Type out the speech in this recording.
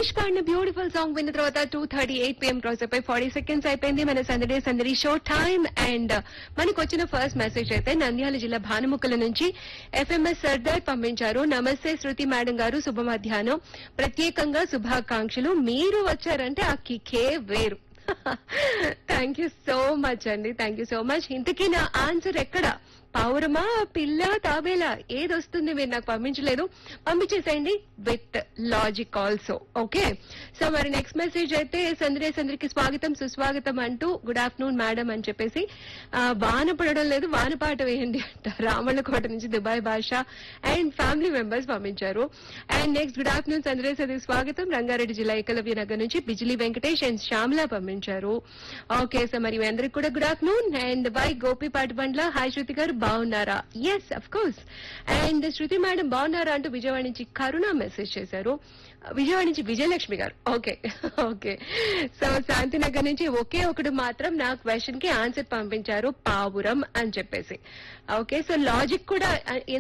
Manish card beautiful song విన్న తర్వాత two thirty eight PM cross అయిపోయి ఫార్టీ సెకండ్స్ అయిపోయింది మన సందడి సందడి షో టైం అండ్ మనకు వచ్చిన ఫస్ట్ మెసేజ్ అయితే నంద్యాల జిల్లా భానుముక్కల నుంచి ఎఫ్ఎంఎస్ సర్దార్ పంపించారు నమస్తే శృతి మేడం గారు శుభ మధ్యాహ్నం ప్రత్యేకంగా శుభాకాంక్షలు మీరు వచ్చారంటే ఆ కికే వేరు థ్యాంక్ యూ సో మచ్ అండి థ్యాంక్ యూ సో మచ్ ఇంతకీ నా ఆన్సర్ ఎక్కడ పౌరమా పిల్ల తాబేలా ఏది వస్తుంది మీరు నాకు పంపించలేదు పంపించేసేయండి with logic also okay so మరి నెక్స్ట్ మెసేజ్ అయితే సందరే సందరికి స్వాగతం సుస్వాగతం అంటూ గుడ్ ఆఫ్టర్నూన్ మేడం అని చెప్పేసి ఆ, వాన పడడం లేదు వాన పాట వేయండి అంట రామళ్ళకోట నుంచి Dubai Basha and family members పంపించారు అండ్ నెక్స్ట్ గుడ్ ఆఫ్టర్నూన్ సందరే సందరికి స్వాగతం రంగారెడ్డి జిల్లా ఏకలవ్య నగర్ నుంచి బిజిలీ వెంకటేష్ అండ్ శ్యామల పంపించారు ఓకే సో మరి మీ అందరికి కూడా good afternoon and bye Gopi Patibandla hi Shruti గారు బాగున్నారా yes of course and Shruti madam బాగున్నారా అంటూ విజయవాడ నుంచి కరుణ మెసేజ్ చేశారు విజయవాడ నుంచి విజయలక్ష్మి గారు ఓకే ఓకే సో శాంతినగర్ నుంచి ఒకే ఒకడు మాత్రం నా క్వశ్చన్ కి ఆన్సర్ పంపించారు పావురం అని చెప్పేసి ఓకే సో లాజిక్ కూడా